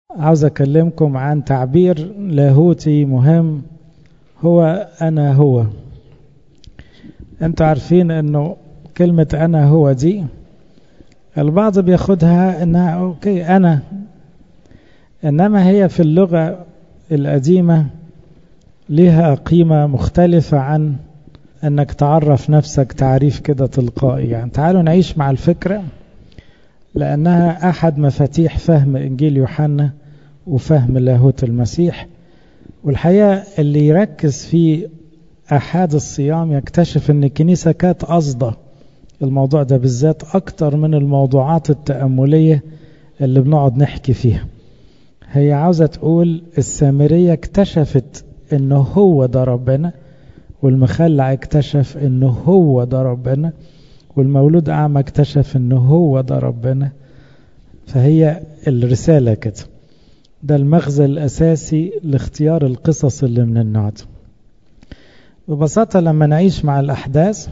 عاوز أكلمكم عن تعبير لاهوتي مهم هو أنا هو أنتوا عارفين أنه كلمة أنا هو دي البعض بياخدها أنها أوكي أنا إنما هي في اللغة القديمة لها قيمة مختلفة عن أنك تعرف نفسك تعريف كده تلقائي يعني تعالوا نعيش مع الفكرة لأنها أحد مفاتيح فهم إنجيل يوحنا وفهم لاهوت المسيح والحقيقة اللي يركز في أحد الصيام يكتشف أن الكنيسة كانت قصده الموضوع ده بالذات أكتر من الموضوعات التأملية اللي بنقعد نحكي فيها هي عاوزة تقول السامرية اكتشفت أنه هو ده ربنا والمخلع اكتشف أنه هو ده ربنا والمولود أعمى اكتشف أنه هو ده ربنا فهي الرسالة كده ده المغزى الأساسي لاختيار القصص اللي من النوع ده ببساطة لما نعيش مع الأحداث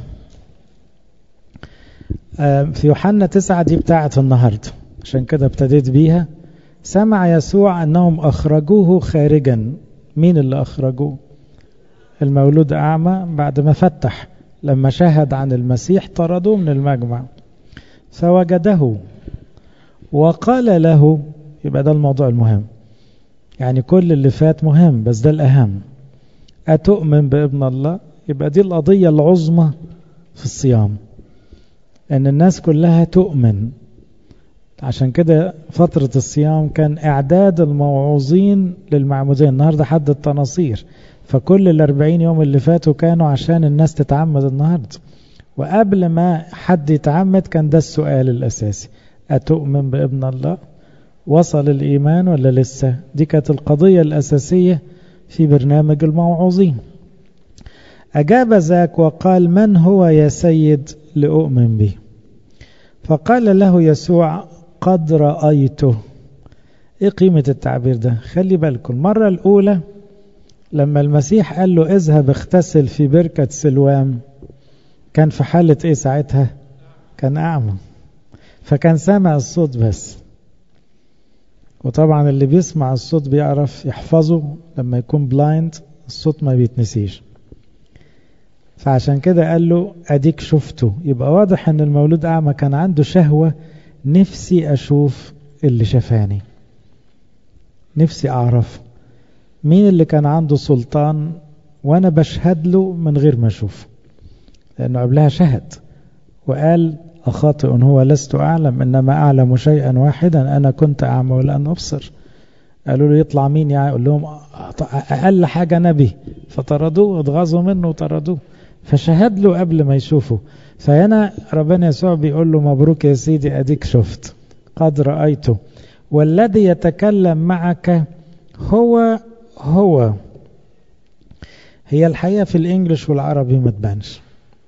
في يوحنا تسعة دي بتاعة النهاردة عشان كده ابتديت بيها سمع يسوع أنهم أخرجوه خارجا مين اللي أخرجوه المولود أعمى بعد ما فتح لما شهد عن المسيح طردوه من المجمع فوجده وقال له يبقى ده الموضوع المهم يعني كل اللي فات مهم بس ده الأهم أتؤمن بابن الله يبقى دي القضية العظمى في الصيام أن الناس كلها تؤمن عشان كده فترة الصيام كان إعداد الموعوظين للمعمودين النهاردة حد التناصير فكل الأربعين يوم اللي فاتوا كانوا عشان الناس تتعمد النهاردة وقبل ما حد يتعمد كان ده السؤال الأساسي أتؤمن بابن الله وصل الإيمان ولا لسه دي كانت القضية الأساسية في برنامج الموعوظين أجاب ذاك وقال من هو يا سيد لأؤمن به فقال له يسوع قد رأيته ايه قيمة التعبير ده خلي بالكم المرة الأولى لما المسيح قال له اذهب اغتسل في بركة سلوام كان في حالة ايه ساعتها كان أعمى فكان سامع الصوت بس وطبعا اللي بيسمع الصوت بيعرف يحفظه لما يكون بلايند الصوت ما بيتنسيش فعشان كده قال له اديك شفته يبقى واضح ان المولود اعمى كان عنده شهوة نفسي اشوف اللي شفاني نفسي اعرف مين اللي كان عنده سلطان وانا بشهد له من غير ما اشوف لانه قبلها شهد وقال أخاطئ هو لست أعلم إنما أعلم شيئا واحدا أنا كنت أعمى ولأن أبصر قالوا له يطلع مين يعني يقول لهم أقل حاجة نبي فطردوه اتغاظوا منه وطردوه فشهد له قبل ما يشوفه فهنا ربنا يسوع بيقول له مبروك يا سيدي أديك شفت قد رأيته والذي يتكلم معك هو هو هي الحقيقة في الإنجليش والعربي ما تبانش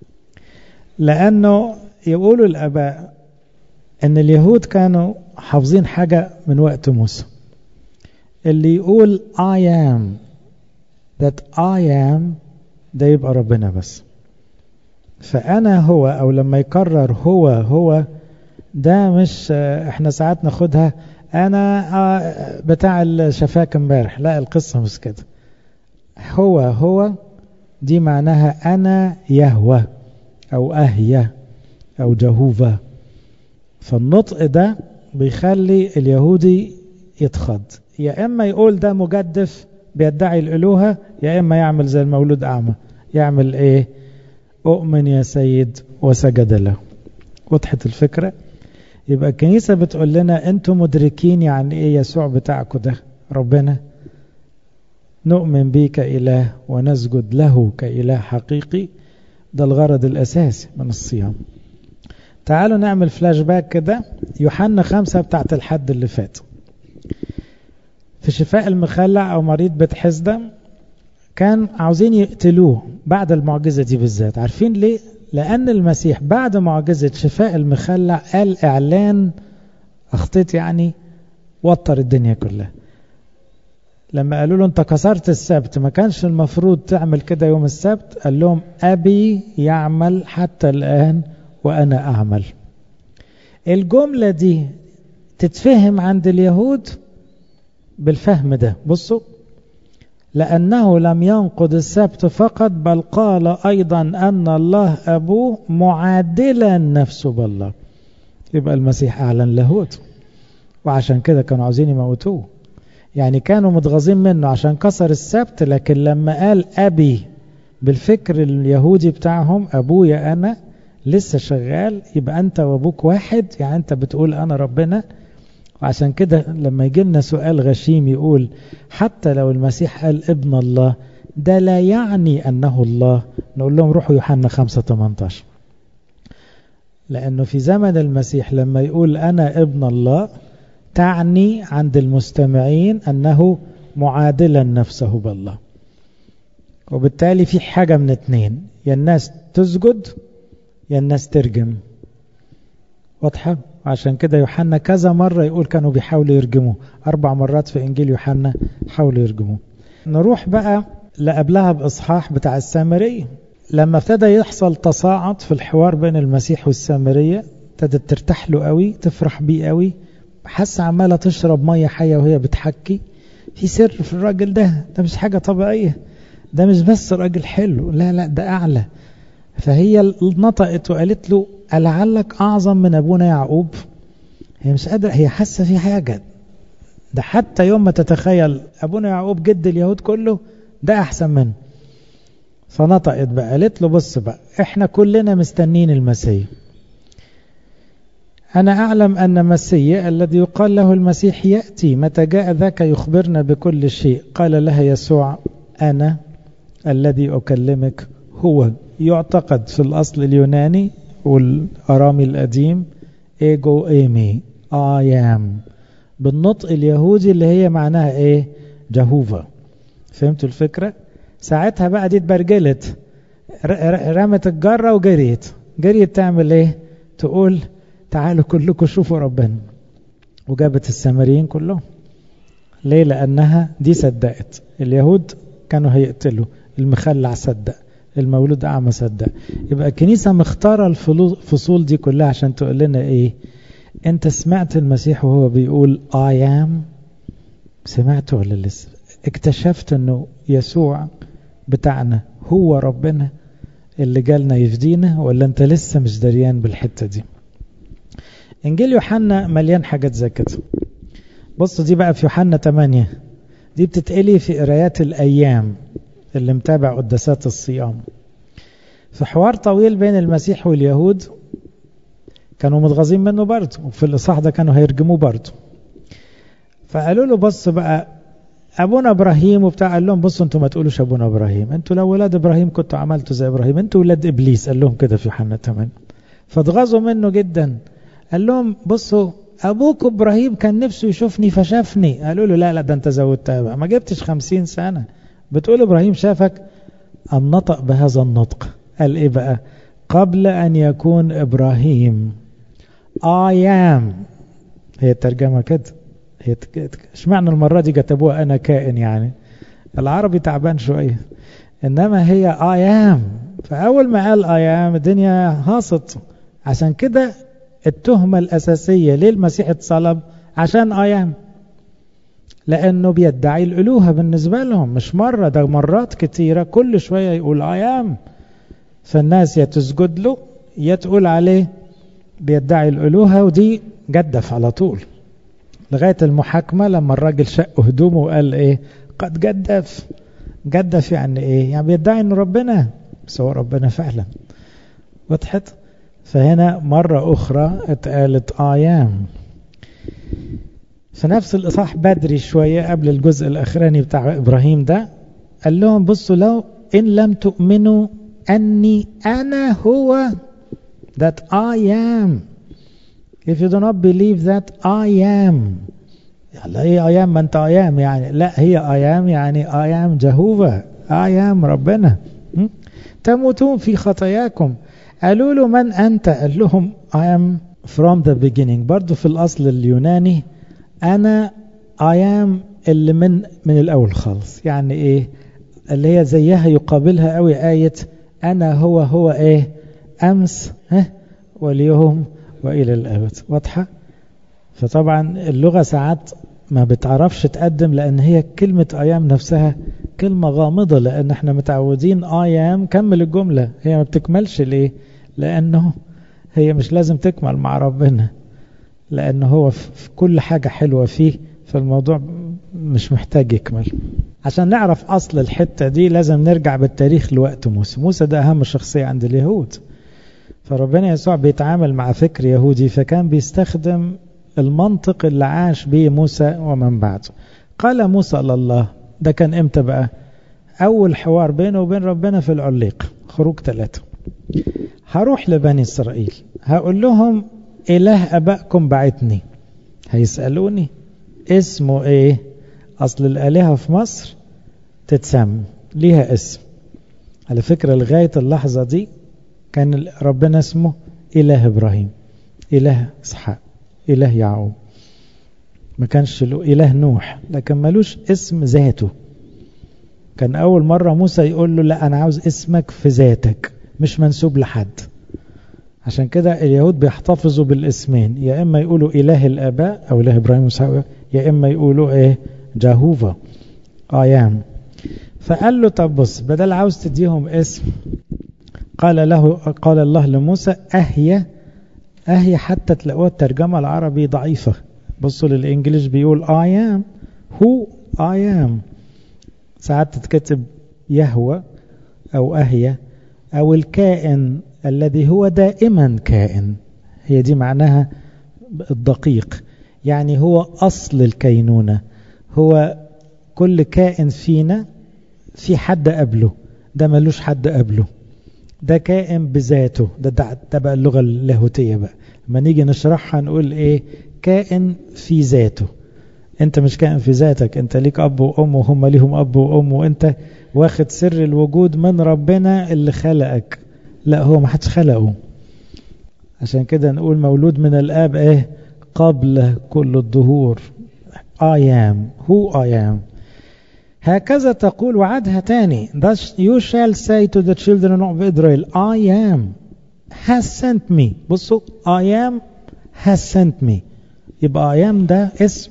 لأنه يقولوا الآباء أن اليهود كانوا حافظين حاجة من وقت موسى اللي يقول I am that I am ده يبقى ربنا بس فأنا هو أو لما يكرر هو هو ده مش احنا ساعات ناخدها أنا بتاع الشفاك امبارح لا القصة مش كده هو هو دي معناها أنا يهوى أو أهيه أو جهوفا فالنطق ده بيخلي اليهودي يتخض يا إما يقول ده مجدف بيدعي الألوهة يا إما يعمل زي المولود أعمى يعمل إيه أؤمن يا سيد وسجد له وضحت الفكرة يبقى الكنيسة بتقول لنا أنتم مدركين يعني إيه يسوع بتاعكم ده ربنا نؤمن بيه كإله ونسجد له كإله حقيقي ده الغرض الأساسي من الصيام تعالوا نعمل فلاش باك كده يوحنا خمسة بتاعت الحد اللي فات في شفاء المخلع أو مريض بيت حسدة كان عاوزين يقتلوه بعد المعجزة دي بالذات عارفين ليه؟ لأن المسيح بعد معجزة شفاء المخلع قال إعلان أخطيت يعني وطر الدنيا كلها لما قالوا له انت كسرت السبت ما كانش المفروض تعمل كده يوم السبت قال لهم أبي يعمل حتى الآن وأنا أعمل الجملة دي تتفهم عند اليهود بالفهم ده بصوا لأنه لم ينقض السبت فقط بل قال أيضا أن الله أبوه معادلا نفسه بالله يبقى المسيح أعلن لاهوته وعشان كده كانوا عاوزين يموتوه يعني كانوا متغاظين منه عشان كسر السبت لكن لما قال أبي بالفكر اليهودي بتاعهم أبويا أنا لسه شغال يبقى أنت وأبوك واحد يعني أنت بتقول أنا ربنا وعشان كده لما يجي لنا سؤال غشيم يقول حتى لو المسيح قال ابن الله ده لا يعني أنه الله نقول لهم روحوا يوحنا 5 18 لأنه في زمن المسيح لما يقول أنا ابن الله تعني عند المستمعين أنه معادلا نفسه بالله وبالتالي في حاجة من اتنين يا الناس تسجد يا الناس ترجم واضحة عشان كده يوحنا كذا مرة يقول كانوا بيحاولوا يرجموه أربع مرات في إنجيل يوحنا حاولوا يرجموه نروح بقى لقبلها بإصحاح بتاع السامرية لما ابتدى يحصل تصاعد في الحوار بين المسيح والسامرية ابتدت ترتاح له قوي تفرح بيه قوي حاسة عمالة تشرب مية حية وهي بتحكي في سر في الراجل ده ده مش حاجة طبيعية ده مش بس راجل حلو لا لا ده أعلى فهي نطقت وقالت له ألعلك أعظم من أبونا يعقوب هي مش قادرة هي حاسة في حاجة ده حتى يوم ما تتخيل أبونا يعقوب جد اليهود كله ده أحسن منه فنطقت بقى قالت له بص بقى احنا كلنا مستنين المسيح أنا أعلم أن مسيح الذي يقال له المسيح يأتي متى جاء ذاك يخبرنا بكل شيء قال لها يسوع أنا الذي أكلمك هو يعتقد في الأصل اليوناني والأرامي القديم إيجو إيمي I am بالنطق اليهودي اللي هي معناها إيه جهوفا فهمتوا الفكرة ساعتها بقى دي اتبرجلت رمت الجرة وجريت جريت تعمل إيه تقول تعالوا كلكم شوفوا ربنا وجابت السامريين كلهم ليه لأنها دي صدقت اليهود كانوا هيقتلوا المخلع صدق المولود أعمى صدق يبقى الكنيسة مختارة الفصول دي كلها عشان تقول لنا إيه أنت سمعت المسيح وهو بيقول I am سمعته ولا لسه اكتشفت أنه يسوع بتاعنا هو ربنا اللي جالنا يفدينا ولا أنت لسه مش دريان بالحتة دي إنجيل يوحنا مليان حاجات زي كده بصوا دي بقى في يوحنا 8 دي بتتقلي في قرايات الأيام اللي متابع قداسات الصيام في حوار طويل بين المسيح واليهود كانوا متغاظين منه برضه وفي الإصحاح ده كانوا هيرجموه برضه فقالوا له بص بقى أبونا إبراهيم وبتاع قال لهم بصوا أنتوا ما تقولوش أبونا إبراهيم أنتوا لو ولاد إبراهيم كنتوا عملتوا زي إبراهيم أنتوا ولاد إبليس قال لهم كده في يوحنا 8 فاتغاظوا منه جدا قال لهم بصوا أبوك إبراهيم كان نفسه يشوفني فشافني قالوا له لا لا ده أنت زودتها بقى ما جبتش خمسين سنة بتقول إبراهيم شافك أم نطق بهذا النطق قال إيه بقى قبل أن يكون إبراهيم I am هي الترجمة كده هي اشمعنى المرة دي كتبوها أنا كائن يعني العربي تعبان شوية إنما هي I am فأول ما قال I am الدنيا هاصت عشان كده التهمة الأساسية ليه المسيح اتصلب عشان I am لأنه بيدعي الألوهة بالنسبة لهم مش مرة ده مرات كتيرة كل شوية يقول I am فالناس يا تسجد له يا تقول عليه بيدعي الألوهة ودي جدف على طول لغاية المحاكمة لما الراجل شق هدومه وقال ايه قد جدف جدف يعني ايه يعني بيدعي انه ربنا بس هو ربنا فعلا وضحت فهنا مرة أخرى اتقالت آيام في نفس الإصحاح بدري شوية قبل الجزء الأخراني بتاع إبراهيم ده قال لهم بصوا لو إن لم تؤمنوا أني أنا هو that I am if you do not believe that I am لا هي I am ما أنت I am يعني لا هي I am يعني I am جهوفا I am ربنا تموتون في خطاياكم قالوا له من أنت قال لهم I am from the beginning برضو في الأصل اليوناني أنا I am اللي من من الأول خالص يعني إيه اللي هي زيها يقابلها قوي آية أنا هو هو إيه أمس ها واليوم وإلى الأبد واضحة فطبعا اللغة ساعات ما بتعرفش تقدم لأن هي كلمة أيام نفسها كلمة غامضة لأن احنا متعودين أيام كمل الجملة هي ما بتكملش ليه لأنه هي مش لازم تكمل مع ربنا لأن هو في كل حاجة حلوة فيه فالموضوع مش محتاج يكمل عشان نعرف أصل الحتة دي لازم نرجع بالتاريخ لوقت موسى موسى ده أهم شخصية عند اليهود فربنا يسوع بيتعامل مع فكر يهودي فكان بيستخدم المنطق اللي عاش به موسى ومن بعده قال موسى لله ده كان امتى بقى أول حوار بينه وبين ربنا في العليق خروج ثلاثة هروح لبني إسرائيل هقول لهم إله أبائكم بعتني هيسألوني اسمه إيه أصل الآلهة في مصر تتسمى ليها اسم على فكرة لغاية اللحظة دي كان ربنا اسمه إله إبراهيم إله إسحاق إله يعقوب ما كانش له إله نوح لكن ملوش اسم ذاته كان أول مرة موسى يقول له لا أنا عاوز اسمك في ذاتك مش منسوب لحد عشان كده اليهود بيحتفظوا بالاسمين يا إما يقولوا إله الآباء أو إله إبراهيم وإسحاق يا إما يقولوا إيه جاهوفا آيام فقال له طب بص بدل عاوز تديهم اسم قال له قال الله لموسى أهي أهي حتى تلاقوها الترجمة العربي ضعيفة بصوا للإنجليش بيقول I am who I am ساعات تتكتب يهوى أو أهي أو الكائن الذي هو دائما كائن هي دي معناها الدقيق يعني هو أصل الكينونة هو كل كائن فينا في حد قبله ده ملوش حد قبله ده كائن بذاته ده, ده, ده بقى اللغة اللاهوتية بقى لما نيجي نشرحها نقول ايه كائن في ذاته انت مش كائن في ذاتك انت ليك اب وام وهم ليهم اب وام وانت واخد سر الوجود من ربنا اللي خلقك لا هو ما حدش خلقه عشان كده نقول مولود من الاب ايه قبل كل الظهور I am who I am هكذا تقول وعدها تاني Thus you shall say to the children of Israel I am has sent me بصوا I am has sent me يبقى I am ده اسم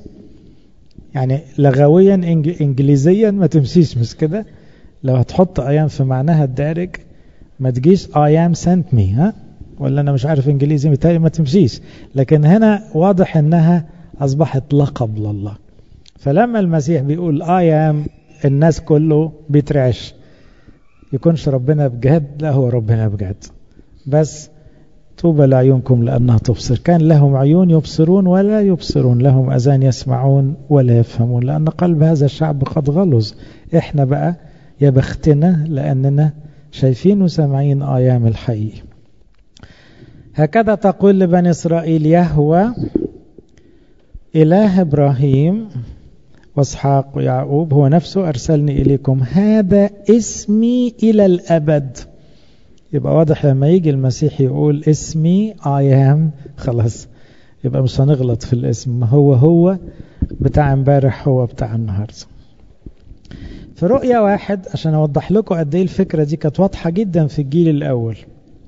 يعني لغويا انجليزيا ما تمشيش مش كده لو هتحط I am في معناها الدارج ما تجيش I am sent me ها ولا انا مش عارف انجليزي بالتالي ما تمشيش لكن هنا واضح انها اصبحت لقب لله فلما المسيح بيقول I am الناس كله بيترعش يكونش ربنا بجد لا هو ربنا بجد بس طوبى لعيونكم لأنها تبصر كان لهم عيون يبصرون ولا يبصرون لهم أذان يسمعون ولا يفهمون لأن قلب هذا الشعب قد غلظ إحنا بقى يا بختنا لأننا شايفين وسامعين آيام الحقيقي هكذا تقول لبني إسرائيل يهوى إله إبراهيم واسحاق ويعقوب هو نفسه أرسلني إليكم هذا اسمي إلى الأبد يبقى واضح لما يجي المسيح يقول اسمي I am خلاص يبقى مش هنغلط في الاسم هو هو بتاع امبارح هو بتاع النهارده في رؤية واحد عشان أوضح لكم قد إيه الفكرة دي كانت واضحة جدا في الجيل الأول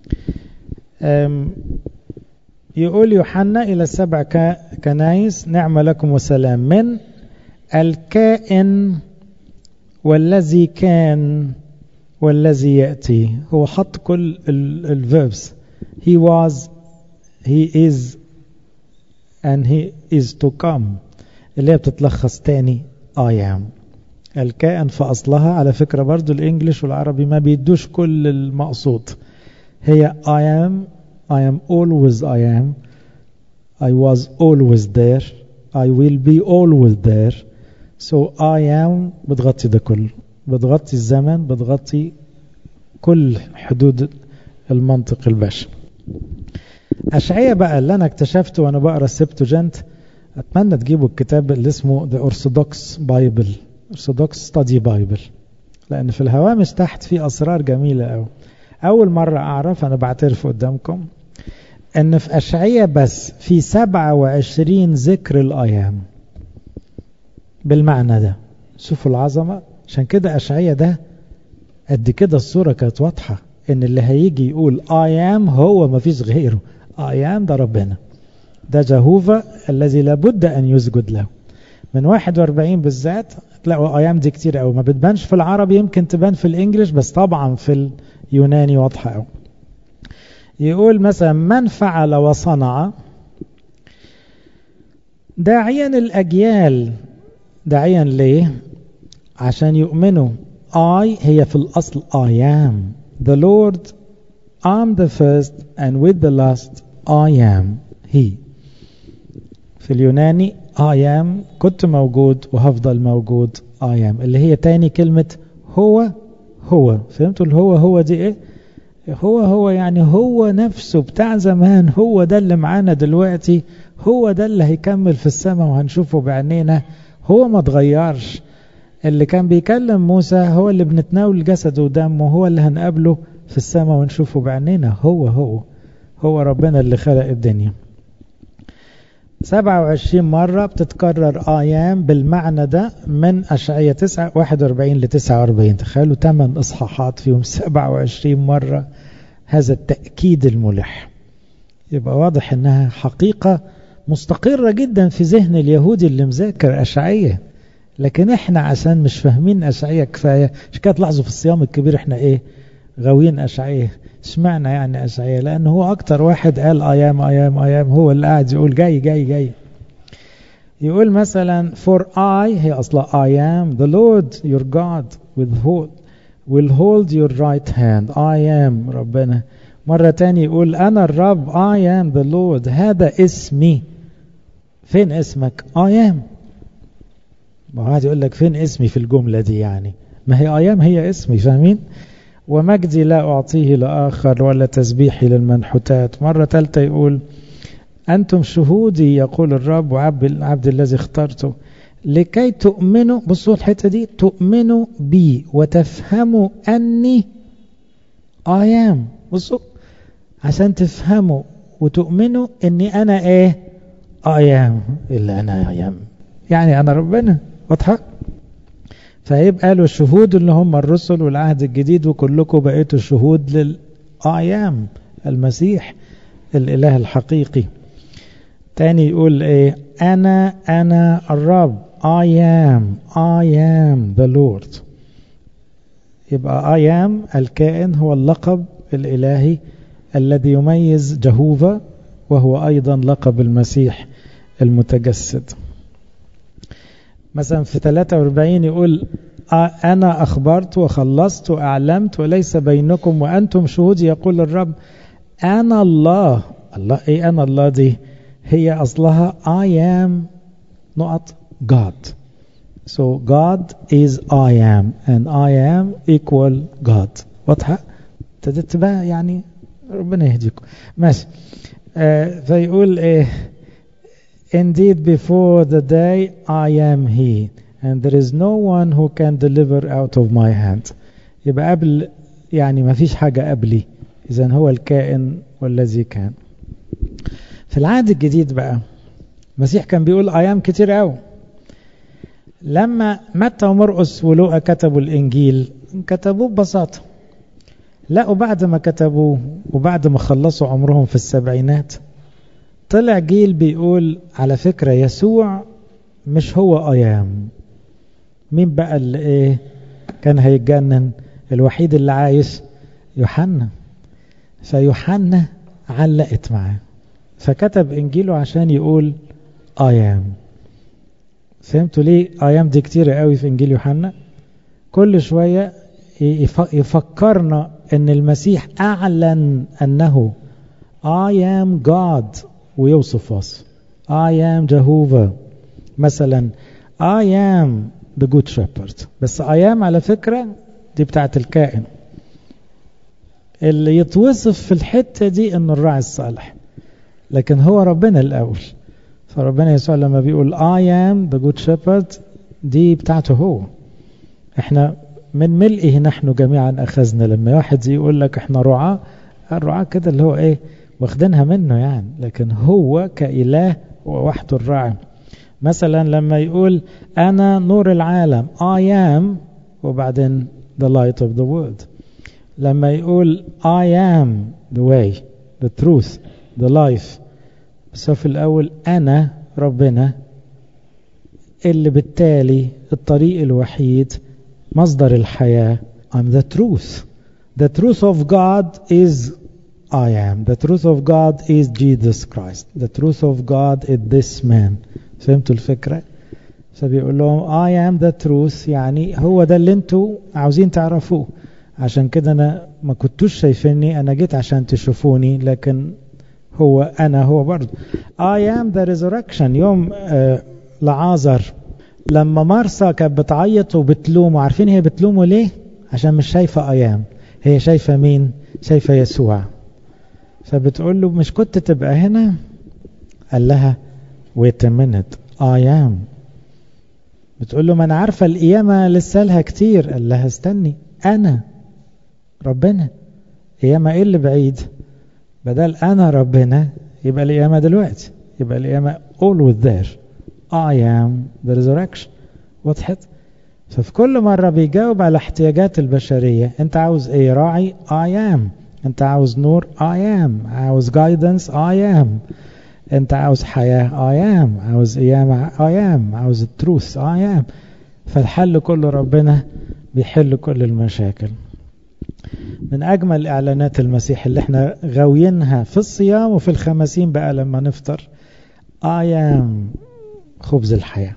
يقول يوحنا إلى السبع كنايس نعم لكم وسلام من الكائن والذي كان والذي يأتي هو حط كل الفيربس he was he is and he is to come اللي هي بتتلخص تاني I am الكائن في أصلها على فكرة برضو الإنجليش والعربي ما بيدوش كل المقصود هي I am I am always I am I was always there I will be always there so I am بتغطي ده كله بتغطي الزمن بتغطي كل حدود المنطق البشري أشعية بقى اللي أنا اكتشفته وأنا بقرا السبتوجنت أتمنى تجيبوا الكتاب اللي اسمه The Orthodox Bible Orthodox Study Bible لأن في الهوامش تحت في أسرار جميلة أوي أول مرة أعرف أنا بعترف قدامكم أن في أشعية بس في 27 ذكر الأيام بالمعنى ده شوفوا العظمة عشان كده أشعية ده قد كده الصورة كانت واضحة ان اللي هيجي يقول I am هو ما فيش غيره I am ده ربنا ده جهوفا الذي لابد أن يسجد له من 41 بالذات تلاقوا ايام دي كتير قوي ما بتبانش في العربي يمكن تبان في الانجليش بس طبعا في اليوناني واضحه قوي يقول مثلا من فعل وصنع داعيا الاجيال داعيا ليه عشان يؤمنوا I هي في الأصل I am the Lord I'm the first and with the last I am He في اليوناني I am كنت موجود وهفضل موجود I am اللي هي تاني كلمة هو هو فهمتوا الهو هو دي ايه هو هو يعني هو نفسه بتاع زمان هو ده اللي معانا دلوقتي هو ده اللي هيكمل في السماء وهنشوفه بعينينا هو ما اتغيرش اللي كان بيكلم موسى هو اللي بنتناول جسده ودمه هو اللي هنقابله في السماء ونشوفه بعينينا هو هو هو ربنا اللي خلق الدنيا 27 مرة بتتكرر آيام بالمعنى ده من أشعية 9 41 ل 49 تخيلوا 8 إصحاحات فيهم 27 مرة هذا التأكيد الملح يبقى واضح إنها حقيقة مستقرة جدا في ذهن اليهودي اللي مذاكر أشعية لكن احنا عشان مش فاهمين أشعية كفاية مش كده تلاحظوا في الصيام الكبير احنا ايه غاويين أشعية اشمعنى يعني أشعية لأن هو أكتر واحد قال أيام أيام أيام هو اللي قاعد يقول جاي جاي جاي يقول مثلا for I هي أصلا I am the Lord your God with hold will hold your right hand I am ربنا مرة تاني يقول أنا الرب I am the Lord هذا اسمي فين اسمك I am ما واحد يقول لك فين اسمي في الجملة دي يعني ما هي أيام هي اسمي فاهمين ومجدي لا أعطيه لآخر ولا تسبيحي للمنحوتات مرة ثالثة يقول أنتم شهودي يقول الرب وعبد العبد الذي اخترته لكي تؤمنوا بصوا الحتة دي تؤمنوا بي وتفهموا أني I am بصوا عشان تفهموا وتؤمنوا أني أنا إيه I am إلا أنا I am يعني أنا ربنا واضحة فيبقى له الشهود اللي هم الرسل والعهد الجديد وكلكم بقيتوا شهود للآيام المسيح الإله الحقيقي تاني يقول ايه أنا أنا الرب I am I am the Lord يبقى I am الكائن هو اللقب الإلهي الذي يميز جهوفا وهو أيضا لقب المسيح المتجسد مثلا في 43 يقول أنا أخبرت وخلصت وأعلمت وليس بينكم وأنتم شهود يقول الرب أنا الله الله إيه أنا الله دي هي أصلها I am نقط God so God is I am and I am equal God واضحة ابتدت بقى يعني ربنا يهديكم ماشي آه فيقول إيه Indeed, before the day I am He, and there is no one who can deliver out of my hand. يبقى قبل يعني ما فيش حاجة قبلي إذا هو الكائن والذي كان. في العهد الجديد بقى المسيح كان بيقول أيام كتير قوي. لما متى ومرقس ولوقا كتبوا الإنجيل كتبوه ببساطة. لقوا بعد ما كتبوه وبعد ما خلصوا عمرهم في السبعينات طلع جيل بيقول على فكرة يسوع مش هو أيام مين بقى اللي ايه كان هيتجنن الوحيد اللي عايش يوحنا فيوحنا علقت معاه فكتب انجيله عشان يقول ايام فهمتوا ليه ايام دي كتير قوي في انجيل يوحنا كل شوية يفكرنا ان المسيح اعلن انه I am God ويوصف وصف I am Jehovah مثلا I am the good shepherd بس I am على فكرة دي بتاعت الكائن اللي يتوصف في الحتة دي انه الراعي الصالح لكن هو ربنا الاول فربنا يسوع لما بيقول I am the good shepherd دي بتاعته هو احنا من ملئه نحن جميعا اخذنا لما واحد يقول لك احنا رعاة الرعاة كده اللي هو ايه واخدينها منه يعني لكن هو كإله هو وحده الراعي مثلا لما يقول أنا نور العالم I am وبعدين the light of the world لما يقول I am the way the truth the life بس في الأول أنا ربنا اللي بالتالي الطريق الوحيد مصدر الحياة I'm the truth the truth of God is I am the truth of God is Jesus Christ the truth of God is this man فهمتوا الفكرة فبيقول لهم I am the truth يعني هو ده اللي انتوا عاوزين تعرفوه عشان كده انا ما كنتوش شايفيني انا جيت عشان تشوفوني لكن هو انا هو برضه I am the resurrection يوم آه لعازر لما مرسى كانت بتعيط وبتلومه عارفين هي بتلومه ليه عشان مش شايفة ايام هي شايفة مين شايفة يسوع فبتقول له مش كنت تبقى هنا قال لها wait a minute I am بتقول له ما انا عارفة القيامة لسه لها كتير قال لها استني انا ربنا قيامة ايه اللي بعيد بدل انا ربنا يبقى القيامة دلوقتي يبقى القيامة always there I am the resurrection وضحت ففي كل مرة بيجاوب على احتياجات البشرية انت عاوز ايه راعي I am انت عاوز نور I am عاوز guidance I am انت عاوز حياة I am عاوز قيامة I am عاوز التروث I am فالحل كله ربنا بيحل كل المشاكل من أجمل إعلانات المسيح اللي احنا غاويينها في الصيام وفي الخمسين بقى لما نفطر I am خبز الحياة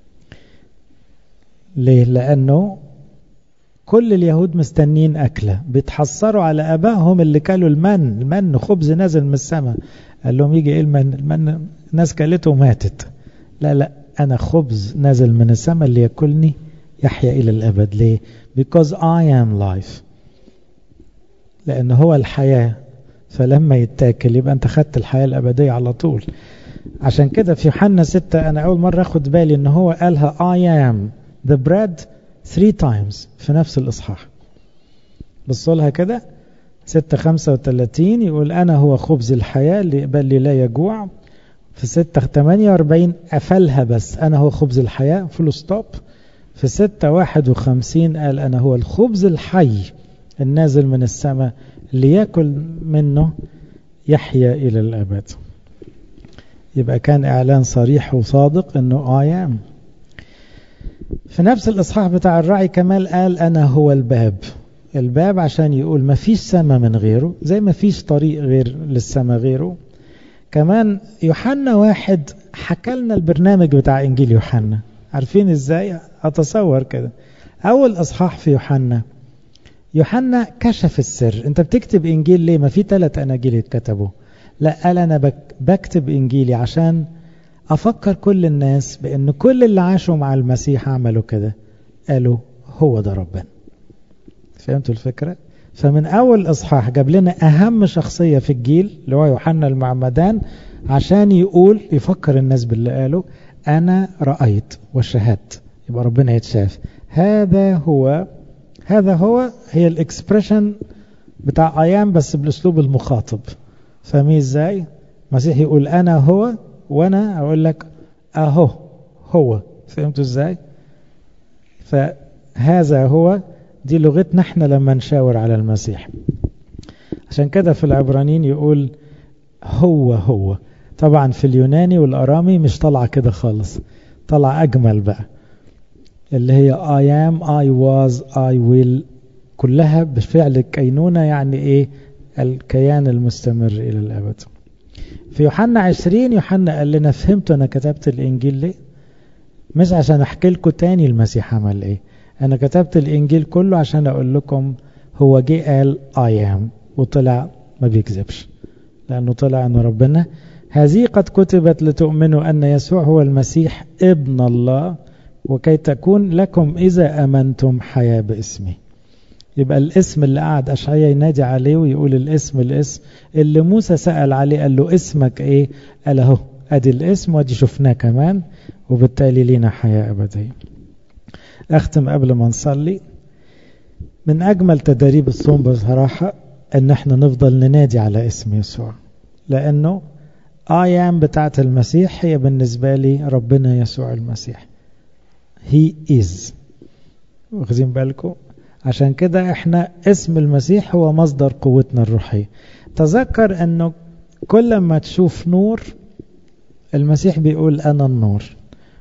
ليه؟ لأنه كل اليهود مستنين أكلة بيتحسروا على أبائهم اللي كلوا المن المن خبز نازل من السماء قال لهم يجي إيه المن المن ناس كلته وماتت لا لا أنا خبز نازل من السماء اللي يأكلني يحيا إلى الأبد ليه because I am life لأن هو الحياة فلما يتاكل يبقى أنت خدت الحياة الأبدية على طول عشان كده في يوحنا ستة أنا أول مرة أخد بالي إن هو قالها I am the bread three times في نفس الإصحاح بصوا لها كده ستة خمسة وثلاثين يقول أنا هو خبز الحياة اللي يقبل لي لا يجوع في ستة ثمانية وأربعين قفلها بس أنا هو خبز الحياة فول ستوب في ستة واحد وخمسين قال أنا هو الخبز الحي النازل من السماء اللي يأكل منه يحيا إلى الأبد يبقى كان إعلان صريح وصادق أنه I am في نفس الإصحاح بتاع الرعي كمال قال أنا هو الباب الباب عشان يقول ما فيش سماء من غيره زي ما فيش طريق غير للسماء غيره كمان يوحنا واحد حكى لنا البرنامج بتاع إنجيل يوحنا عارفين إزاي أتصور كده أول إصحاح في يوحنا يوحنا كشف السر أنت بتكتب إنجيل ليه ما في ثلاث أناجيل اتكتبوا لا قال أنا بك بكتب إنجيلي عشان أفكر كل الناس بأن كل اللي عاشوا مع المسيح عملوا كده قالوا هو ده ربنا فهمتوا الفكرة؟ فمن أول إصحاح جاب لنا أهم شخصية في الجيل اللي هو يوحنا المعمدان عشان يقول يفكر الناس باللي قاله أنا رأيت وشهدت يبقى ربنا يتشاف هذا هو هذا هو هي الاكسبريشن بتاع ايام بس بالاسلوب المخاطب فاهمين ازاي المسيح يقول انا هو وانا اقول لك اهو هو فهمتوا ازاي فهذا هو دي لغتنا احنا لما نشاور على المسيح عشان كده في العبرانيين يقول هو هو طبعا في اليوناني والارامي مش طالعه كده خالص طالعه اجمل بقى اللي هي I am I was I will كلها بفعل الكينونة يعني ايه الكيان المستمر إلى الأبد في يوحنا عشرين يوحنا قال لنا فهمتوا أنا كتبت الإنجيل ليه مش عشان أحكي لكم تاني المسيح عمل إيه أنا كتبت الإنجيل كله عشان أقول لكم هو جه قال I am وطلع ما بيكذبش لأنه طلع أن ربنا هذه قد كتبت لتؤمنوا أن يسوع هو المسيح ابن الله وكي تكون لكم إذا أمنتم حياة باسمه يبقى الاسم اللي قعد أشعيا ينادي عليه ويقول الاسم الاسم اللي موسى سأل عليه قال له اسمك ايه قال اهو ادي الاسم وادي شفناه كمان وبالتالي لينا حياة أبدية أختم قبل ما نصلي من أجمل تدريب الصوم بصراحة أن احنا نفضل ننادي على اسم يسوع لأنه آيام بتاعت المسيح هي بالنسبة لي ربنا يسوع المسيح He is واخذين بالكم عشان كده احنا اسم المسيح هو مصدر قوتنا الروحية تذكر انه كل ما تشوف نور المسيح بيقول انا النور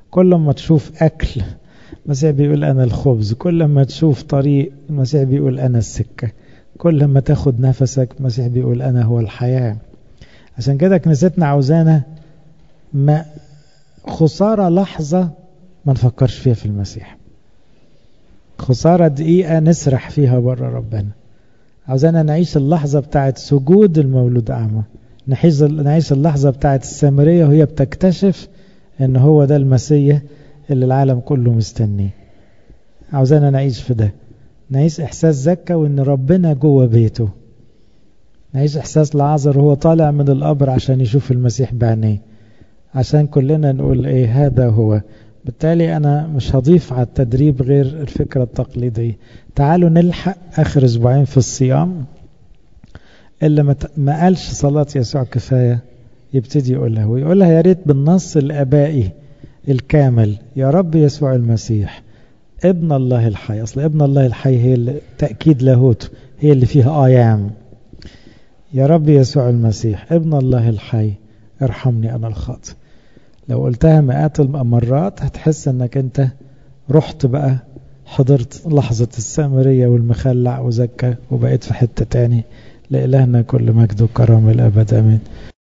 كل ما تشوف أكل المسيح بيقول أنا الخبز كل ما تشوف طريق المسيح بيقول أنا السكة كل ما تاخد نفسك المسيح بيقول أنا هو الحياة عشان كده كنيستنا عاوزانا ما خسارة لحظة ما نفكرش فيها في المسيح خسارة دقيقة نسرح فيها بره ربنا عاوزانا نعيش اللحظة بتاعت سجود المولود أعمى نعيش نعيش اللحظة بتاعت السامرية وهي بتكتشف ان هو ده المسيح اللي العالم كله مستنيه عاوزانا نعيش في ده نعيش احساس زكا وان ربنا جوه بيته نعيش احساس لعازر وهو طالع من القبر عشان يشوف المسيح بعينيه عشان كلنا نقول ايه هذا هو بالتالي انا مش هضيف على التدريب غير الفكرة التقليدية تعالوا نلحق اخر اسبوعين في الصيام اللي ما قالش صلاة يسوع كفاية يبتدي يقولها ويقولها يا ريت بالنص الابائي الكامل يا رب يسوع المسيح ابن الله الحي اصل ابن الله الحي هي تأكيد لاهوته هي اللي فيها ايام يا رب يسوع المسيح ابن الله الحي ارحمني انا الخاطئ لو قلتها مئات المرات هتحس انك انت رحت بقى حضرت لحظة السامرية والمخلع وزكى وبقيت في حتة تاني لإلهنا كل مجد وكرم الأبد أمين